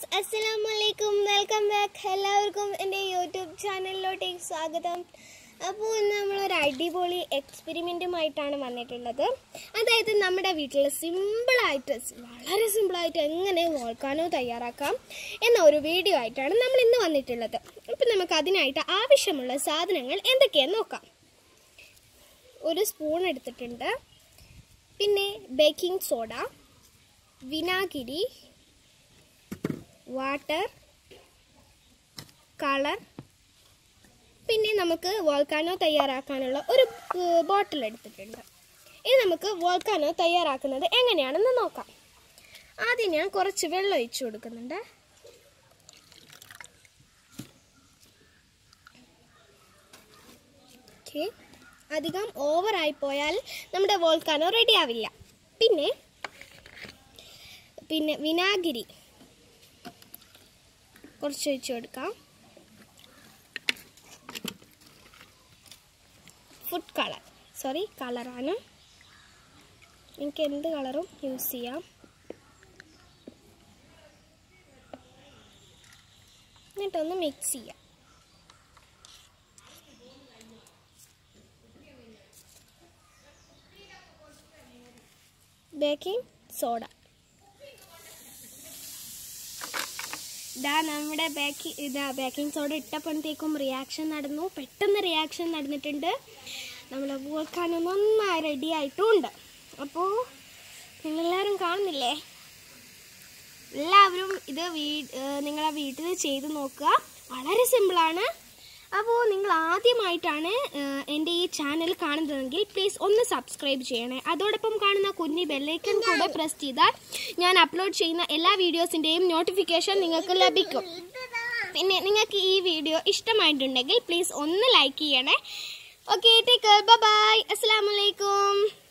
അസ്സലാമലൈക്കും welcome back എല്ലാവർക്കും എൻ്റെ യൂട്യൂബ് ചാനലിലോട്ടേക്ക് സ്വാഗതം അപ്പോൾ ഇന്ന് നമ്മളൊരു അടിപൊളി എക്സ്പെരിമെൻറ്റുമായിട്ടാണ് വന്നിട്ടുള്ളത് അതായത് നമ്മുടെ വീട്ടിൽ സിമ്പിളായിട്ട് വളരെ സിമ്പിളായിട്ട് എങ്ങനെ വോൾക്കാനോ തയ്യാറാക്കാം എന്ന ഒരു വീഡിയോ ആയിട്ടാണ് നമ്മൾ ഇന്ന് വന്നിട്ടുള്ളത് അപ്പം നമുക്ക് അതിനായിട്ട് ആവശ്യമുള്ള സാധനങ്ങൾ എന്തൊക്കെയാണെന്ന് നോക്കാം ഒരു സ്പൂൺ എടുത്തിട്ടുണ്ട് പിന്നെ ബേക്കിംഗ് സോഡ വിനാഗിരി വാട്ടർ കളർ പിന്നെ നമുക്ക് വോൾക്കാനോ തയ്യാറാക്കാനുള്ള ഒരു ബോട്ടിൽ എടുത്തിട്ടുണ്ട് ഇനി നമുക്ക് വോൾക്കാനോ തയ്യാറാക്കുന്നത് എങ്ങനെയാണെന്ന് നോക്കാം ആദ്യം ഞാൻ കുറച്ച് വെള്ളം ഒഴിച്ചു കൊടുക്കുന്നുണ്ട് ഓക്കെ അധികം ഓവറായി പോയാൽ നമ്മുടെ വോൾക്കാനോ റെഡി ആവില്ല പിന്നെ പിന്നെ വിനാഗിരി കുറച്ച് ഒഴിച്ചു കൊടുക്കാം ഫുഡ് കളർ സോറി കളറാണ് എനിക്ക് എന്ത് കളറും യൂസ് ചെയ്യാം എന്നിട്ടൊന്ന് മിക്സ് ചെയ്യാം ബേക്കിംഗ് സോഡ ഇതാ നമ്മുടെ ബേക്കി ഇതാ ബേക്കിംഗ് സോഡ ഇട്ടപ്പോഴത്തേക്കും റിയാക്ഷൻ നടന്നു പെട്ടെന്ന് റിയാക്ഷൻ നടന്നിട്ടുണ്ട് നമ്മൾ വോൾക്കാനോ നന്നായി റെഡി ആയിട്ടുമുണ്ട് അപ്പോൾ നിങ്ങളെല്ലാവരും കാണുന്നില്ലേ എല്ലാവരും ഇത് വീ ഏഹ് നിങ്ങളെ വീട്ടിൽ ചെയ്ത് നോക്കുക വളരെ സിമ്പിളാണ് അപ്പോൾ നിങ്ങൾ ആദ്യമായിട്ടാണ് ഏഹ് എൻ്റെ ഈ ചാനൽ കാണുന്നതെങ്കിൽ പ്ലീസ് ഒന്ന് സബ്സ്ക്രൈബ് ചെയ്യണേ അതോടൊപ്പം കാണുന്ന കുഞ്ഞി ബെല്ലൈക്കൺ കൂടെ പ്രസ് ചെയ്താൽ ഞാൻ അപ്ലോഡ് ചെയ്യുന്ന എല്ലാ വീഡിയോസിൻ്റെയും നോട്ടിഫിക്കേഷൻ നിങ്ങൾക്ക് ലഭിക്കും പിന്നെ നിങ്ങൾക്ക് ഈ വീഡിയോ ഇഷ്ടമായിട്ടുണ്ടെങ്കിൽ പ്ലീസ് ഒന്ന് ലൈക്ക് ചെയ്യണേ ഓക്കെ ടേക്ക് ബൈ അസ്സാം വലൈക്കും